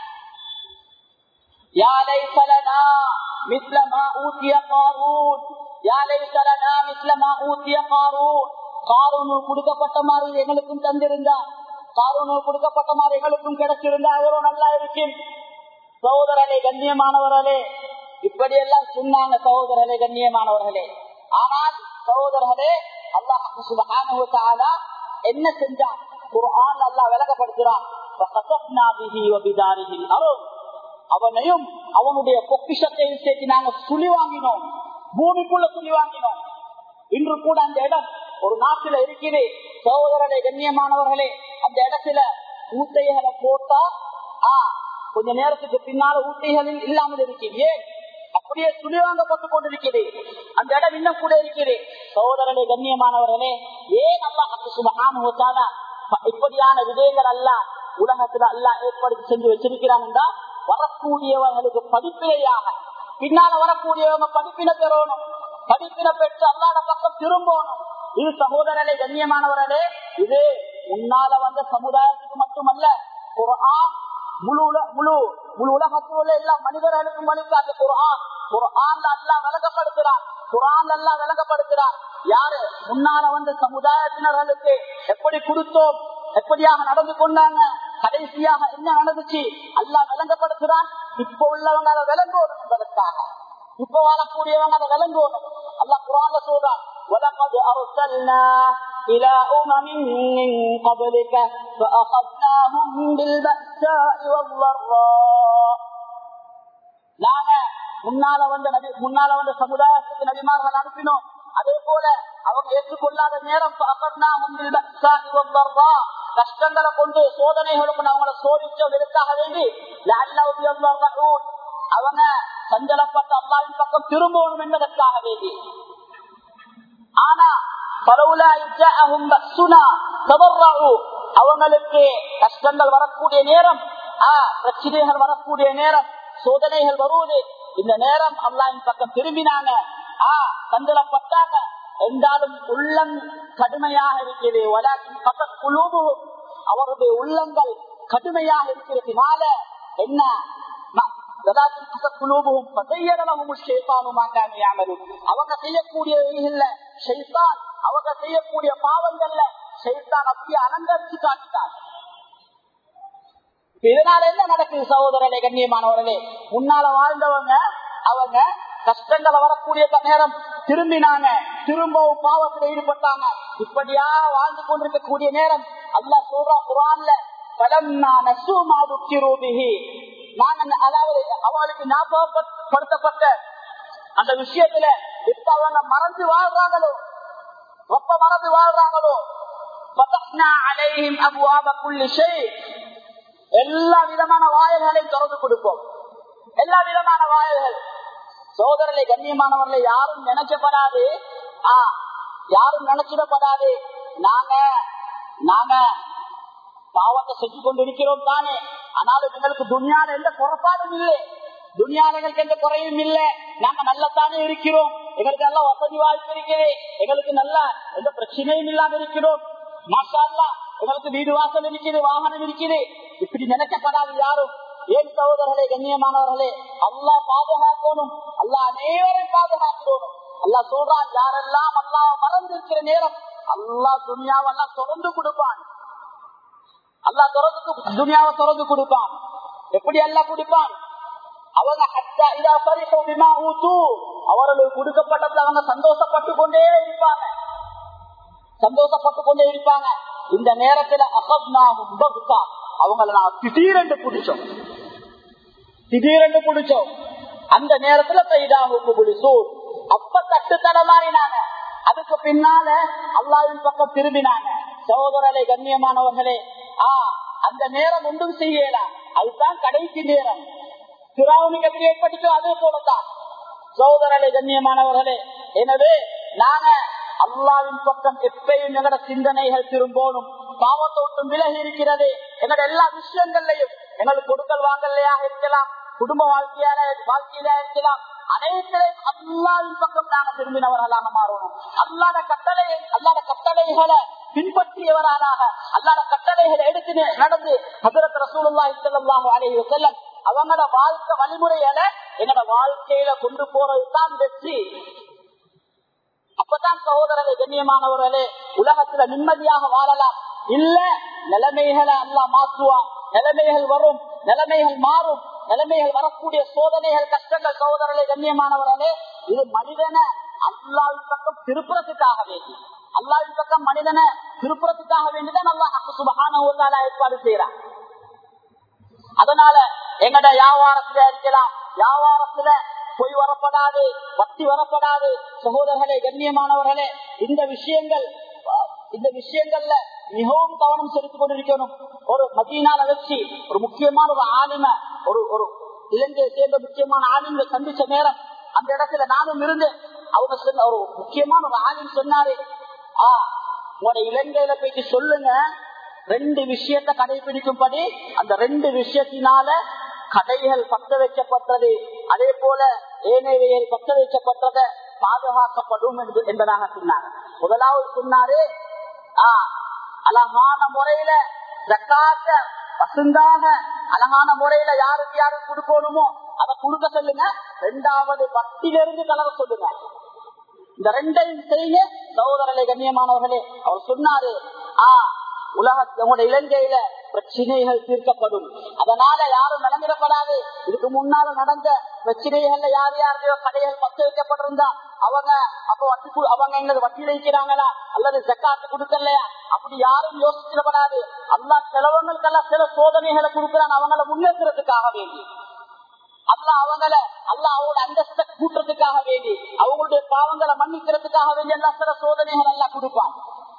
Speaker 1: யாரை சலனா மிஸ்லமா ஊத்திய காரூன் யாரை சலனா மிஸ்லமா ஊத்திய காரூன் காரூனு கொடுக்கப்பட்ட மாதிரி எங்களுக்கும் தந்திருந்தா காரூனு கொடுக்கப்பட்ட மாதிரி எங்களுக்கும் கிடைச்சிருந்தா எவ்வளவு நல்லா இருக்கும் சகோதரர்களே கண்ணியமானவர்களே இப்படி எல்லாம் சொன்னாங்க சகோதரர்களே கண்ணியமானவர்களே ஆனால் சகோதரர்களே அல்லாஹ் சுபஹானஹு தஆலா என்ன செஞ்சான் குர்ஆன் அல்லாஹ் விளக்கப்படுத்துறான் ஃபகஸப்னா பிஹி வ பிதாரிஹி அருள் அவனையும் அவனுடைய பொக்கிஷத்தையும் சேர்த்து நாங்க சுழி வாங்கினோம் பூமிக்குள்ள சுழி வாங்கினோம் இன்று கூட அந்த இடம் ஒரு நாட்டில இருக்குது சகோதரர்களே கண்ணியமானவர்களே அந்த இடத்துல ஊத்தைகளை போட்டா ஆ கொஞ்ச நேரத்துக்கு பின்னால ஊட்டைகளில் இல்லாமல் இருக்குது ஏன் அப்படியே துணிவாங்கப்பட்டு கொண்டிருக்கிறது அந்த இடம் இன்னும் கூட இருக்கிறது சகோதரர்களே கண்ணியமானவர்களே ஏன் அல்லா சுபகான இப்படியான விடயங்கள் அல்ல உலகத்துல அல்ல ஏற்படுத்தி செஞ்சு வச்சிருக்கிறான் என்றால் வரக்கூடியவர்களுக்கு படிப்பினையாக பின்னால வரக்கூடியவங்க படிப்பினை பெறணும் படிப்பினை பெற்று அல்லாத பக்கம் திரும்பணும் இது சகோதரர்களே கண்ணியமானவர்களே இது முன்னால வந்த சமுதாயத்துக்கு மட்டுமல்ல குர்ஆன் முழு உல- முழு முழு உலகத்தில் உள்ள எல்லா மனிதர்களுக்கும் வழிகாட்டு குர்ஆன் குர்ஆன்ல அல்லாஹ் விளங்கப்படுத்துறான் குர்ஆன்ல அல்லாஹ் விளங்கப்படுத்துறான் யாரு முன்னால வந்த சமுதாயத்தினர்களுக்கு எப்படி கொடுத்தோம் எப்படியாக நடந்து கொண்டாங்க
Speaker 2: கடைசியாக என்ன நடந்துச்சு அல்லா விளங்கப்படுத்துறான் இப்ப உள்ளவங்க அதை விளங்கணும் என்பதற்காக இப்ப வாழக்கூடியவங்க அதை விளங்கணும் அல்லா குரான்ல சொல்றான் وَلَقَدْ أَرْسَلْنَا إِلَى أُمَمٍ مِّن قَبْلِكَ فَأَخَذْنَاهُم بِالْبَأْسَاءِ وَالضَّرَّاءِ நாங்க முன்னால வந்த நபி முன்னால வந்த சமுதாயத்துக்கு நபிமார்கள் அனுப்பினோம் அதே போல அவங்க ஏற்றுக்கொள்ளாத நேரம் கஷ்டங்களை கொண்டு சோதனைகளை கொண்டு அவங்கள சோதிச்சோம் எதுக்காக வேண்டி அவங்க சஞ்சலப்பட்ட அல்லாவின் பக்கம் திரும்பணும் என்பதற்காக வேண்டி ஆனா அவங்களுக்கு கஷ்டங்கள் வரக்கூடிய நேரம் பிரச்சனைகள் வரக்கூடிய நேரம் சோதனைகள் வருவது இந்த நேரம் அல்லாவின் பக்கம் திரும்பினாங்க ஆஹ் சஞ்சலப்பட்டாங்க என்றாலும் உள்ளம் கடுமையாக இருக்கிறது குழுவு அவருடைய உள்ளங்கள் கடுமையாக இருக்கிறதுனால என்ன அவங்க செய்யக்கூடிய அவங்க செய்யக்கூடிய பாவங்கள்ல ஷைத்தான் அப்படியே அலங்கரிச்சு காட்டிட்டார் இதனால என்ன நடக்குது சகோதரனே கண்ணியமானவர்களே முன்னால வாழ்ந்தவங்க அவங்க கஷ்டங்களை வரக்கூடிய நேரம் திரும்பினாங்க திரும்பவும் பாவத்தில் ஈடுபட்டாங்க இப்படியா வாழ்ந்து கொண்டிருக்கக்கூடிய நேரம் அல்லா சொல்றா குரான்ல அதாவது அவளுக்கு ஞாபகப்படுத்தப்பட்ட அந்த விஷயத்துல இப்ப அவங்க மறந்து வாழ்றாங்களோ ரொம்ப மறந்து வாழ்றாங்களோ எல்லா விதமான வாயல்களையும் திறந்து கொடுப்போம் எல்லா விதமான வாயல்கள் சோதரலை கண்ணியமானவர்களை யாரும் நினைக்கப்படாது ஆஹ் யாரும் நினைச்சிடப்படாது நாங்க நாங்க பாவத்தை செஞ்சு கொண்டிருக்கிறோம் தானே ஆனாலும் எங்களுக்கு துணியால எந்த குறைபாடும் இல்லை துணியால எங்களுக்கு எந்த குறையும் இல்லை நாங்க நல்லத்தானே இருக்கிறோம் எங்களுக்கு நல்ல வசதி வாய்ப்பு இருக்குது எங்களுக்கு நல்ல எந்த பிரச்சனையும் இல்லாம இருக்கிறோம் மாஷா எங்களுக்கு வீடு வாசல் இருக்குது வாகனம் இருக்குது இப்படி நினைக்கப்படாது யாரும் ஏன் சகோதரர்களே கண்ணியமானவர்களே அல்லா பாதுகாக்கணும் அல்லா அனைவரையும் பாதுகாக்கணும் அல்லா சொல்றான் யாரெல்லாம் அல்லா மறந்து இருக்கிற நேரம் அல்லா துணியாவெல்லாம் தொடர்ந்து கொடுப்பான் அல்லா தொடர்ந்து துணியாவை தொடர்ந்து கொடுப்பான் எப்படி அல்லா கொடுப்பான் அவங்க அவர்களுக்கு கொடுக்கப்பட்டதுல அவங்க சந்தோஷப்பட்டு கொண்டே இருப்பாங்க சந்தோஷப்பட்டு கொண்டே இருப்பாங்க இந்த நேரத்துல அகப்னாகும் அவங்களை நான் திடீரென்று பிடிச்சோம் திடீரென்று பிடிச்சோம் அந்த நேரத்துல பெய்தாவுக்கு பிடிச்சோம் அப்ப தட்டு தடமாறினாங்க அதுக்கு பின்னால அல்லாவின் பக்கம் திரும்பினாங்க சகோதரரை கண்ணியமானவர்களே ஆ அந்த நேரம் ஒன்றும் செய்யலாம் அதுதான் கடைசி நேரம் திராவணிக்கு எப்படி ஏற்பட்டுச்சோ அதே போலதான் சகோதரரை கண்ணியமானவர்களே எனவே நாங்க அல்லாவின் பக்கம் எப்பயும் எங்கட சிந்தனைகள் திரும்பணும் பாவத்தோட்டம் விலகி இருக்கிறது எங்களோட எல்லா விஷயங்கள்லையும் எங்களுக்கு கொடுக்கல் வாங்கலையாக இருக்கலாம் குடும்ப வாழ்க்கையால வாழ்க்கையில இருக்கலாம் அனைத்திலையும் அல்லாவின் பக்கம் நாங்க திரும்பினவர்களாக மாறணும் அல்லாத கட்டளை அல்லாத கட்டளைகளை பின்பற்றியவராக அல்லாத கட்டளைகளை எடுத்து நடந்து ஹசரத் ரசூலுல்லா இஸ்லாம் அலைஹி செல்லம் அவங்களோட வாழ்க்கை வழிமுறைகளை எங்களோட வாழ்க்கையில கொண்டு போறதுதான் வெற்றி அப்பதான் சகோதரரை கண்ணியமானவர்களே உலகத்துல நிம்மதியாக வாழலாம் இல்ல நிலைமைகளை அல்லா மாற்றுவான் நிலைமைகள் வரும் நிலைமைகள் மாறும் நிலைமைகள் வரக்கூடிய சோதனைகள் கஷ்டங்கள் சகோதரரை கண்ணியமானவர்களே இது மனிதனை அல்லாவின் பக்கம் திருப்புறத்துக்காக வேண்டி அல்லாவின் பக்கம் மனிதனை திருப்புறத்துக்காக வேண்டிதான் அல்லா சுபகான ஒரு நாள் ஏற்பாடு செய்யறான் அதனால எங்கட வியாபாரத்துல இருக்கலாம் வியாபாரத்துல பொய் வரப்படாது வட்டி வரப்படாது சகோதரர்களே கண்ணியமானவர்களே இந்த விஷயங்கள் இந்த விஷயங்கள்ல மிகவும் கவனம் செலுத்திக் கொண்டிருக்கணும் ஒரு மதீனால வச்சு ஒரு முக்கியமான ஒரு ஆளும ஒரு ஒரு இலங்கையை சேர்ந்த முக்கியமான ஆளுங்களை சந்திச்ச நேரம் அந்த இடத்துல நானும் இருந்து அவங்க சொன்ன ஒரு முக்கியமான ஒரு ஆளும் சொன்னாரு ஆஹ் உங்களோட இலங்கையில போயிட்டு சொல்லுங்க ரெண்டு விஷயத்தை கடைபிடிக்கும்படி அந்த ரெண்டு விஷயத்தினால கடைகள் பத்த வைக்கப்பட்டது அதே போல ஏனைவைகள் பத்த வைக்கப்பட்டத பாதுகாக்கப்படும் என்பதாக சொன்னார் முதலாவது சொன்னாரு அழகான முறையில ஜக்காத்த பசுந்தாக அழகான முறையில யாருக்கு யாருக்கு கொடுக்கணுமோ அதை கொடுக்க சொல்லுங்க ரெண்டாவது வட்டிலிருந்து கலர சொல்லுங்க இந்த ரெண்டையும் செய்ய சகோதரரை கண்ணியமானவர்களே அவர் சொன்னாரு ஆ உலக உங்களோட இலங்கையில பிரச்சனைகள் தீர்க்கப்படும் அதனால யாரும் நடந்துடப்படாது இதுக்கு முன்னால நடந்த பிரச்சனைகள்ல யார் யாருடையோ கடைகள் பத்து வைக்கப்பட்டிருந்தா அவங்க அப்போ வட்டி கு- அவங்க எங்க வட்டி வைக்கிறாங்களா அல்லது ஜக்காத்து கொடுக்கலையா அப்படி யாரும் யோசிச்சிடப்படாது அல்லா சிலவங்களுக்கெல்லாம் சில சோதனைகளை கொடுக்கிறான் அவங்கள முன்னேற்றுறதுக்காக வேண்டி அல்ல அவங்கள அல்ல அவங்களோட அந்தஸ்த கூட்டுறதுக்காக வேண்டி அவங்களுடைய பாவங்களை மன்னிக்கிறதுக்காக வேண்டி எல்லாம் சில சோதனைகள் எல்லாம் கொடுப்பான்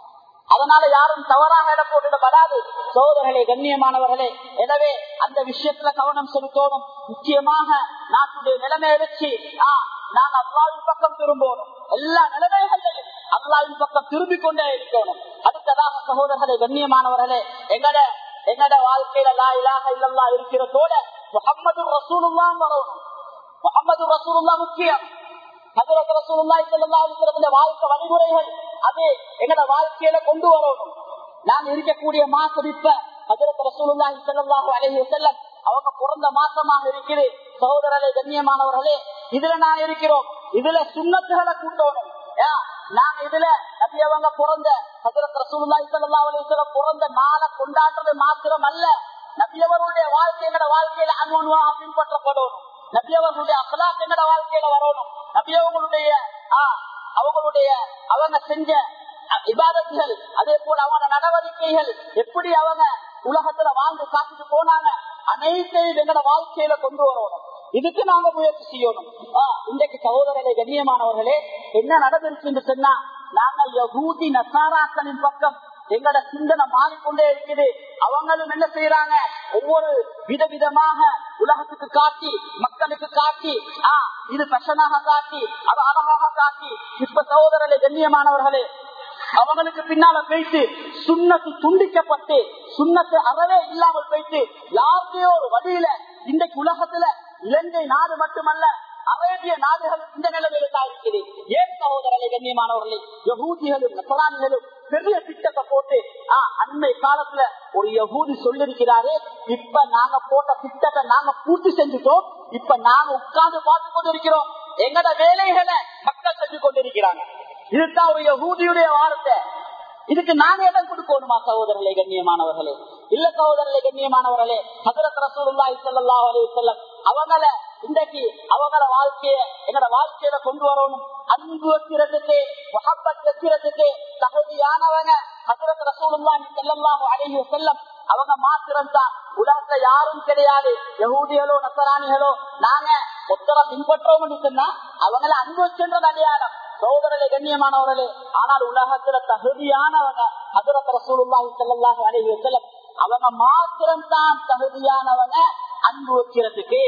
Speaker 2: அதனால யாரும் தவறாக இட போட்டுடப்படாது சோதர்களே கண்ணியமானவர்களே எனவே அந்த விஷயத்துல கவனம் செலுத்தணும் முக்கியமாக நாட்டுடைய நிலைமையை வச்சு ஆ, நாங்க அல்லாவின் பக்கம் திரும்பணும் எல்லா நிலைமைகளையும் அல்லாவின் பக்கம் திரும்பிக் கொண்டே இருக்கணும் அடுத்ததாக சகோதரர்களே கண்ணியமானவர்களே எங்கட எங்கட வாழ்க்கையில லா இலாஹ இல்லல்லா இருக்கிறதோட முகம்மது ரசூலுல்லா வரணும் முகம்மது ரசூலுல்லா முக்கியம் ஹஜரத் ரசூலுல்லாஹி ஸல்லல்லாஹு அலைஹி வஸல்லம் வாழ்க்கை வழிமுறைகள் அது எங்கட வாழ்க்கையில கொண்டு வரணும் நான் இருக்கக்கூடிய மாசம் இப்ப ஹஜரத் ரசூலுல்லாஹி ஸல்லல்லாஹு அலைஹி வஸல்லம் அவங்க பிறந்த மாசமாக இருக்குது சகோதரர்களே கண்ணியமானவர்களே இதுல நான் இருக்கிறோம் இதுல சுண்ணத்துகளை கூட்டணும் யா, நாங்க இதுல நபி அவங்க பிறந்த ஹஜரத் ரசூலுல்லாஹி ஸல்லல்லாஹு அலைஹி வஸல்லம் பிறந்த நாளை கொண்டாடுறது மாத்திரம் அல்ல நபியவருடைய வாழ்க்கை எங்கட வாழ்க்கையில அன்வன்வாக பின்பற்றப்படணும் நபியவர்களுடைய அகலாக் எங்கட வாழ்க்கையில வரணும் நபியவங்களுடைய ஆ, அவங்களுடைய அவங்க செஞ்ச அ- இபாதத்துகள் அதே போல அவங்க நடவடிக்கைகள் எப்படி அவங்க உலகத்துல வாழ்ந்து காத்துட்டு போனாங்க அனைத்தையும் எங்கட வாழ்க்கையில கொண்டு வரணும் இதுக்கு நாங்க முயற்சி செய்யணும் ஆ, இன்றைக்கு சகோதரர்களே கண்ணியமானவர்களே என்ன நடந்துருச்சுன்னு சொன்னா நாங்க யகூதி நசாராக்களின் பக்கம் எங்கட சிந்தனை மாறிக்கொண்டே இருக்குது அவங்களும் என்ன செய்யறாங்க ஒவ்வொரு விதவிதமாக உலகத்துக்கு காட்டி மக்களுக்கு காட்டி ஆ இது பஷனாக காட்டி அது அழகாக காட்டி இப்ப சகோதரர்களே கண்ணியமானவர்களே அவங்களுக்கு பின்னால போயிட்டு சுண்ணத்து துண்டிக்கப்பட்டு சுண்ணத்து அறவே இல்லாமல் போயிட்டு யாருக்கையோ ஒரு வழியில இன்றைக்கு உலகத்துல இலங்கை நாடு மட்டுமல்ல அரேபிய நாடுகள் இந்த நிலைமையில தான் இருக்குது ஏன் சகோதரர்களை கண்ணியமானவர்களே யகூதிகளும் நசரானிகளும் பெரிய திட்டத்தை போட்டு ஆ, அண்மை காலத்துல ஒரு யகூதி சொல்லிருக்கிறாரு இப்ப நாங்க போட்ட திட்டத்தை நாங்க பூர்த்தி செஞ்சுட்டோம் இப்ப நாங்க உட்கார்ந்து பார்த்து கொண்டிருக்கிறோம் எங்கட வேலைகளை மக்கள் செஞ்சு கொண்டிருக்கிறாங்க இதுதான் ஒரு யகூதியுடைய வார்த்தை இதுக்கு நாங்க இடம் கொடுக்கணுமா சகோதரர்களே கண்ணியமானவர்களே இல்ல சகோதரர்களே கண்ணியமானவர்களே ஹசரத் ரசூலுல்லாஹி ஸல்லல்லாஹு அலைஹி வஸல்லம் அவங்கள இன்றைக்கு அவங்கள வாழ்க்கைய எங்கட வாழ்க்கையில கொண்டு வரணும் அன்பு வைக்கிறதுக்கு முகப்பத் வைக்கிறதுக்கு தகுதியானவங்க ஹசரத் ரசூலுல்லாஹி ஸல்லல்லாஹு அலைஹி வஸல்லம் அவங்க மாத்திரம் தான் உலகத்துல யாரும் கிடையாது யகூதிகளோ நசராணிகளோ நாங்க ஒத்தரை பின்பற்றோம்னு சொன்னா அவங்கள அன்பு வச்சுன்றது அடையாளம் சோதரலை கண்ணியமானவர்களே ஆனால் உலகத்துல தகுதியானவங்க ஹசரத் ரசூலுல்லாஹி ஸல்லல்லாஹு அலைஹி வஸல்லம் அவங்க மாத்திரம் தான் தகுதியானவங்க அன்பு வைக்கிறதுக்கு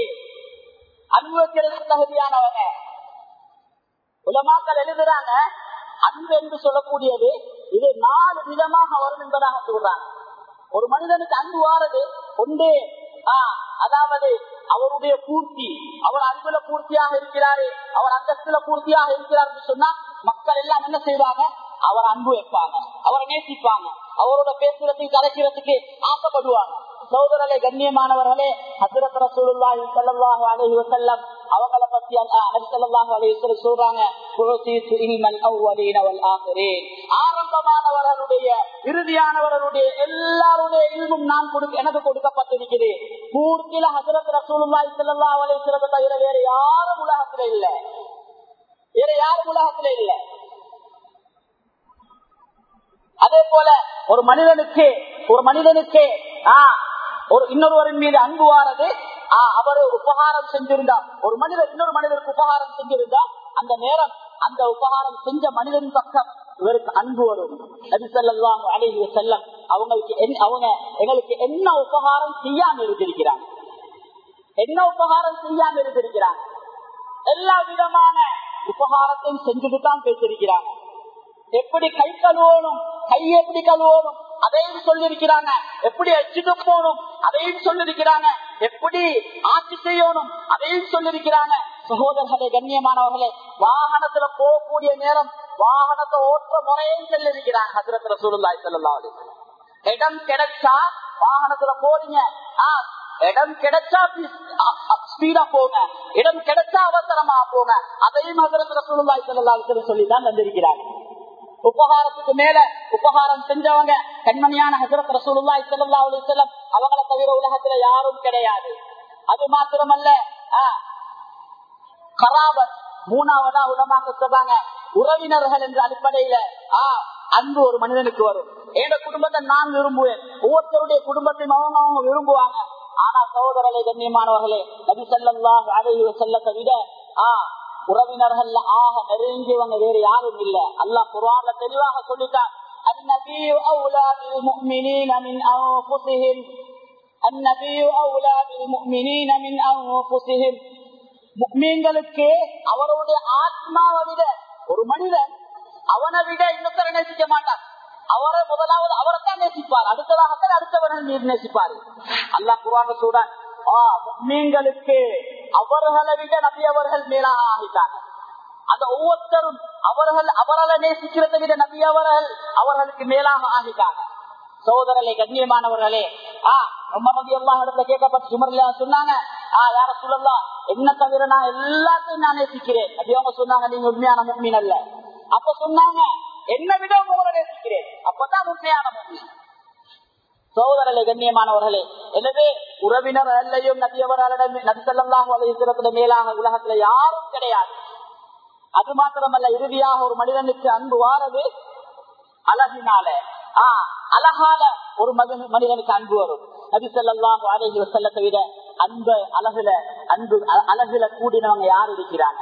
Speaker 2: அன்பு வைக்கிறதுக்கு தகுதியானவங்க உலமாக்கள் எழுதுறாங்க அன்பு என்று சொல்லக்கூடியது இது நாலு விதமாக வரும் என்பதாக சொல்றாங்க ஒரு மனிதனுக்கு அன்பு வாரது ஒன்று ஆஹ், அதாவது அவருடைய பூர்த்தி அவர் அன்புல பூர்த்தியாக இருக்கிறாரு அவர் அந்தஸ்துல பூர்த்தியாக இருக்கிறார் என்று சொன்னா மக்கள் எல்லாம் என்ன செய்வாங்க அவர் அன்பு வைப்பாங்க அவரை நேசிப்பாங்க அவரோட பேசுறதுக்கு கலைக்கிறதுக்கு ஆசைப்படுவாங்க சோதரலை கண்ணியமானவர்களே ஹசரத் ரசூலுல்லாஹி ஸல்லல்லாஹு அலைஹி வஸல்லம் அவங்கள பத்தி அல்லாஹ் நபி ஸல்லல்லாஹு அலைஹி வஸல்லம் சொல்றாங்க குர்சித்து இல்மல் அவ்வலீன வல் ஆகிரீன் ஆரம்பமானவர்களுடைய இறுதியானவர்களுடைய எல்லாருடைய இல்மும் நான் கொடுக்க எனக்கு கொடுக்கப்பட்டிருக்குது பூர்த்தியில ஹசரத் ரசூலுல்லாஹி ஸல்லல்லாஹு அலைஹி வஸல்லம் தவிர வேற யாரும் உலகத்துல இல்ல வேற யாரும் உலகத்துல இல்ல அதே போல ஒரு மனிதனுக்கு ஒரு மனிதனுக்கு ஆ, ஒரு இன்னொருவரின் மீது அன்பு வாரது ஆ, அவர் உபகாரம் செஞ்சிருந்தா ஒரு மனிதர் இன்னொரு மனிதருக்கு உபகாரம் செஞ்சிருந்தா அந்த நேரம் அந்த உபகாரம் செஞ்ச மனிதன் பக்கம் இவருக்கு அன்பு வரும் நபி ஸல்லல்லாஹு அலைஹி வஸல்லம் அவங்களுக்கு என்ன- அவங்க எங்களுக்கு என்ன உபகாரம் செய்யாம இருந்திருக்கிறாங்க என்ன உபகாரம் செய்யாம இருந்திருக்கிறாங்க எல்லா விதமான உபகாரத்தையும் செஞ்சுட்டு தான் பேசிருக்கிறாங்க எப்படி கை கழுவணும் கை எப்படி கழுவணும் அதையும் சொல்லிருக்கிறாங்க எப்படி அச்சுட்டு போகணும் அதையும் சொல்லிருக்கிறாங்க எப்படி ஆட்சி செய்யணும் அதையும் சொல்லிருக்கிறாங்க சகோதரர்களே கண்ணியமானவர்களே வாகனத்துல போகக்கூடிய நேரம் வாகனத்தை ஓட்டுற முறையும் சொல்லிருக்கிறாங்க ஹசரத் ரசூலுல்லாஹி ஸல்லல்லாஹு அலைஹி வஸல்லம். இடம் கிடைச்சா வாகனத்துல போறீங்க ஆ, இடம் கிடைச்சா ஸ்பீடா போங்க இடம் கிடைச்சா அவசரமா போங்க அதையும் ஹசரத் ரசூலுல்லாஹி ஸல்லல்லாஹு அலைஹி வஸல்லம் சொல்லி தான் வந்திருக்கிறாங்க உபகாரத்துக்கு மேல உபகாரம் செஞ்சவங்க கண்மணியான ஹசரத் ரசூலுல்லா இசல்லா அலிசல்லம் அவங்கள தவிர உலகத்துல யாரும் கிடையாது அது மாத்திரமல்ல கராபத் மூணாவதா உலமாக்க சொல்றாங்க உறவினர்கள் என்ற அடிப்படையில ஆஹ் அன்பு ஒரு மனிதனுக்கு வரும் எங்க குடும்பத்தை நான் விரும்புவேன் ஒவ்வொருத்தருடைய குடும்பத்தையும் அவங்க அவங்க விரும்புவாங்க ஆனா சகோதரர்களே கண்ணியமானவர்களே நபி செல்லலாம் அழகு செல்லத்தை விட ஆஹ் உறவினர்கள் ஆக நெருங்கியவங்க வேறு யாரும் இல்ல அல்லாஹ் குரான்ல தெளிவாக சொல்லிட்டான் النبي أولى بالمؤمنين من أنفسهم النبي أولى بالمؤمنين من أنفسهم முக்மீன்களுக்கு அவருடைய ஆத்மாவை விட ஒரு மனிதன் அவனை விட இன்னொருத்தரை நேசிக்க மாட்டான் அவரை முதலாவது அவரைத்தான் நேசிப்பார் அடுத்ததாகத்தான் அடுத்தவர்கள் நீர் நேசிப்பார் அல்லா குரான சூழன் மீன்களுக்கு அவர்களை விட நபி அவர்கள் மேலாக ஆகிட்டாங்க அந்த ஒவ்வொருத்தரும் அவர்கள் அவர்களை நேசிக்கிறதை விட நபி அவர்கள் அவர்களுக்கு மேலாக ஆகிட்டாங்க சகோதரர்களே கண்ணியமானவர்களே ஆஹ் ரொம்ப நபி எல்லா இடத்துல கேட்கப்பட்ட சுமர்ல சொன்னாங்க ஆஹ் யார சொல்லலாம் என்ன தவிர நான் எல்லாத்தையும் நான் நேசிக்கிறேன் அப்படி அவங்க சொன்னாங்க நீங்க உண்மையான முக்மீன் அல்ல அப்ப சொன்னாங்க என்ன விட உங்களை நேசிக்கிறேன் அப்பதான் உண்மையான முக்மீன் சோதரலை கண்ணியமானவர்களே எனவே உறவினர் அல்லையும் நபியவர்களிடம் நபி செல்லலாம் இருக்கிறதுல மேலாக உலகத்துல யாரும் கிடையாது அது மாத்திரமல்ல இறுதியாக ஒரு மனிதனுக்கு அன்பு வாரது அழகினால ஆஹ் அழகால ஒரு மனிதனுக்கு அன்பு வரும் நபி செல்லாம் அழகி செல்லத்தை விட அன்பு அழகுல அன்பு அழகுல கூடினவங்க யார் இருக்கிறாங்க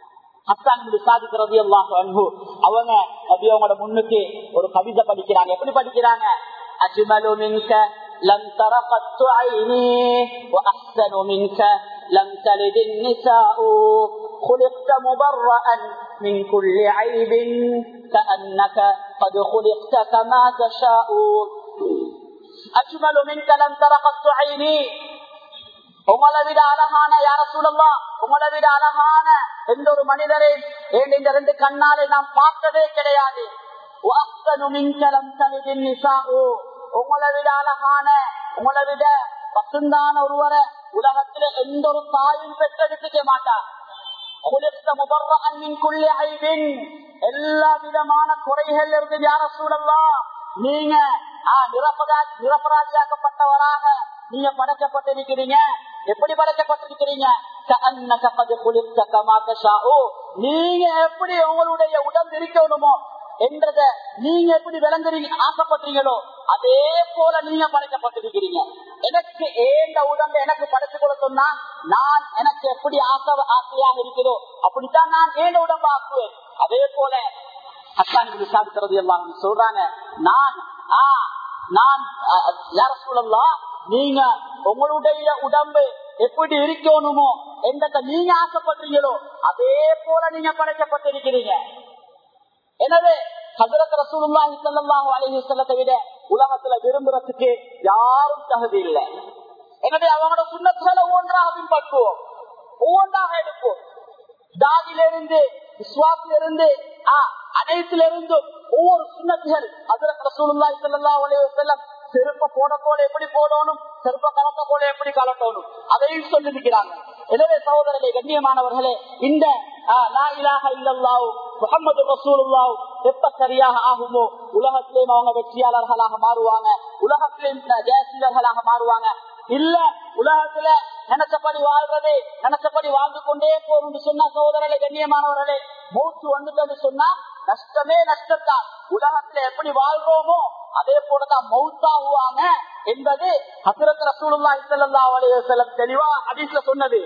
Speaker 2: அவங்க அவங்களோட முன்னுக்கு ஒரு கவிதை படிக்கிறாங்க எப்படி படிக்கிறாங்க அஜ்மலு மின்க لم تر قط عيني وأحسن منك لم تلد النساء خلقت مبرأ من كل عيب كأنك قد خلقت كما تشاء أجمل منك لم تر قط عيني உங்களை விட அழகான யார சூழல்லா உங்களை விட அழகான எந்த ஒரு மனிதரை இந்த ரெண்டு கண்ணாலை நாம் பார்த்ததே கிடையாது உங்களை விட அழகான உங்களை விட பசுந்தான ஒருவரை உலகத்துல எந்த ஒரு தாயும் பெற்றெடுத்துக்க மாட்டார் எல்லா விதமான குறைகள் இருந்து யார சூழல்லாம் நீங்க நிரபராதியாக்கப்பட்டவராக நீங்க படைக்கப்பட்டிருக்கிறீங்க எப்படி படைக்கப்பட்டிருக்கிறீங்க நீங்க எப்படி உங்களுடைய உடம்பு இருக்கணுமோ என்றத நீங்க எப்படி விளங்குறீங்க ஆசைப்படுறீங்களோ அதே போல நீங்க படைக்கப்பட்டிருக்கிறீங்க எனக்கு ஏந்த உடம்பு எனக்கு படைச்சு கொள்ள சொன்னா நான் எனக்கு எப்படி ஆசை ஆசையாக இருக்கிறோ அப்படித்தான் நான் ஏந்த உடம்பு ஆக்குவேன் அதே போல அசானி சாதிக்கிறது எல்லாம் சொல்றாங்க நான் ஆஹ் நான் யார சூழல்லாம் நீங்க உங்களுடைய உடம்பு எப்படி இருக்கணுமோ எந்த நீங்க ஆசைப்படுறீங்களோ அதே போல நீங்க படைக்கப்பட்டிருக்கிறீங்க எனவே ஹசரத் ரசூலுல்லாஹி ஸல்லல்லாஹு அலைஹி வஸல்லத்தை விட உலகத்துல விரும்புறதுக்கு யாரும் தகுதி இல்லை எனவே அவங்களோட சுண்ணத்துகளை ஒவ்வொன்றாக பின்பற்றுவோம் ஒவ்வொன்றாக எடுப்போம் தாதிலிருந்து விஸ்வாசிலிருந்து அனைத்திலிருந்து ஒவ்வொரு சுண்ணத்துகள் ஹசரத் ரசூலுல்லாஹி ஸல்லல்லாஹு அலைஹி வஸல்லம் செருப்ப போட போல எப்படி போடணும் செருப்ப கலட்ட போல எப்படி கலட்டணும் அதையும் சொல்லிருக்கிறாங்க எனவே சகோதரர்களே கண்ணியமானவர்களே இந்த முகமது ரசூலுல்லாஹ் எப்ப சரியாக ஆகுமோ உலகத்திலேயும் அவங்க வெற்றியாளர்களாக மாறுவாங்க உலகத்திலேயும் ஜெயசீலர்களாக மாறுவாங்க இல்ல உலகத்துல நினைச்சபடி வாழ்றது நினைச்சபடி வாழ்ந்து கொண்டே போகும் சொன்னா சகோதரர்களே கண்ணியமானவர்களே மூச்சு வந்துட்டு சொன்னா நஷ்டமே நஷ்டத்தான் உலகத்துல எப்படி வாழ்றோமோ அதே போலதான் மௌத்தாகுவாங்க என்பது ஹசரத் ரசூலுல்லா இசல்லா அலையம் தெளிவா ஹதீஸ்ல சொன்னது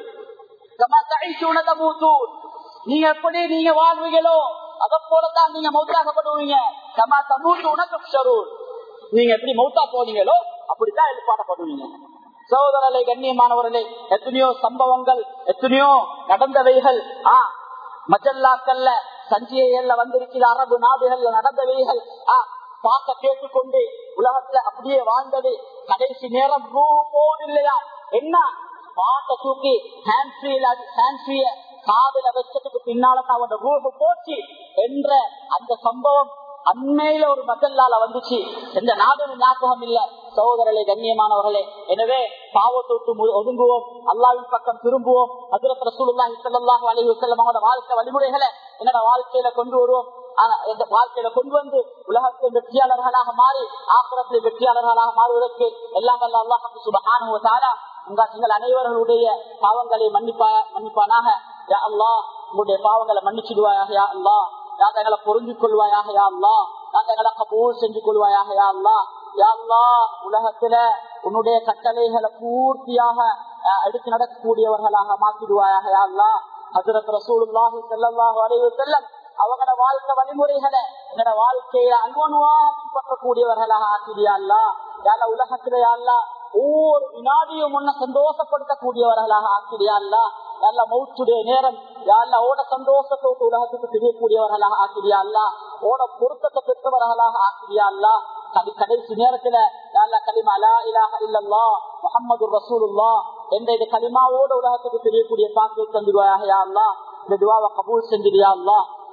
Speaker 2: நீங்க எப்படி நீங்க வாழ்வீங்களோ அதை போலதான் நீங்க மௌத்தாக்கப்படுவீங்க கமா தமூத்து உனக்கு நீங்க எப்படி மௌத்தா போனீங்களோ அப்படித்தான் எழுப்பாடப்படுவீங்க சகோதரரை கண்ணியமானவர்களே எத்தனையோ சம்பவங்கள் எத்தனையோ நடந்தவைகள் ஆ மஜல்லாக்கல்ல சஞ்சியல்ல வந்திருக்கிற அரபு நாடுகள்ல நடந்தவைகள் ஆ பார்க்க கேட்டுக்கொண்டு உலகத்துல அப்படியே வாழ்ந்தது கடைசி நேரம் ரூ போது இல்லையா என்ன பாட்டை தூக்கி ஹேண்ட்ஃபிய காதல வச்சதுக்கு பின்னால்தான் அவனோட ரூபு போச்சு என்ற அந்த சம்பவம் அண்மையில ஒரு மசல்லால வந்துச்சு எந்த நாடும் ஞாபகம் இல்ல சகோதரர்களே கண்ணியமானவர்களே எனவே பாவத்தொட்டு ஒதுங்குவோம் அல்லாவின் பக்கம் திரும்புவோம் அதிரத் ரசூலுல்லாஹி ஸல்லல்லாஹு அலைஹி வஸல்லம் அவரோட வாழ்க்கை வழிமுறைகளை என்னோட வாழ்க்கையில கொண்டு வருவோம் ஆஹ், இந்த வாழ்க்கையில கொண்டு வந்து உலகத்தில் வெற்றியாளர்களாக மாறி ஆக்கிரத்தில் வெற்றியாளர்களாக மாறுவதற்கு எல்லாம் வல்ல அல்லாஹ் சுபஹானஹு வ தஆலா உங்க நீங்கள் அனைவர்களுடைய பாவங்களை மன்னிப்பா மன்னிப்பானாக யா அல்லாஹ் உங்களுடைய பாவங்களை மன்னிச்சிடுவாயாக யா அல்லாஹ் யாத்த எங்களை பொருந்திக் கொள்வாயாக யா அல்லாஹ் யாத்த எங்களை கபூல் செஞ்சு கொள்வாயாக யா அல்லாஹ் யா அல்லாஹ் உலகத்துல உன்னுடைய கட்டளைகளை பூர்த்தியாக அஹ், எடுத்து நடக்கக்கூடியவர்களாக மாற்றிடுவாயாக யா அல்லாஹ் ஹசரத் ரசூலுல்லாஹி ஸல்லல்லாஹு அலைஹி வஸல்லம் அவங்களோட வாழ்க்கை வழிமுறைகளை எங்களோட வாழ்க்கையை அணுவணுவா பின்பற்றக்கூடியவர்களாக ஆக்கிடியா அல்லா யால உலகத்துல யாழ்லா ஒவ்வொரு வினாடியும் ஒன்ன சந்தோஷப்படுத்தக்கூடியவர்களாக ஆக்கிடியா அல்லா நல்ல மௌத்துடைய நேரம் யாழ்லா ஓட சந்தோஷத்தோடு உலகத்துக்கு தெரியக்கூடியவர்களாக ஆக்கிடியா அல்லா ஓட பொருத்தத்தை பெற்றவர்களாக ஆக்கிடியா அல்லா கடி கடைசி நேரத்துல யாழ்லா கலிமா லா இலாஹ இல்லல்லா முஹம்மது ரசூலுல்லா என்ற இது கலிமாவோட உலகத்துக்கு தெரியக்கூடிய பாக்கியை தந்துடுவாயாக யா அல்லா இந்த துவாவை கபூல் செஞ்சிடியா அல்லா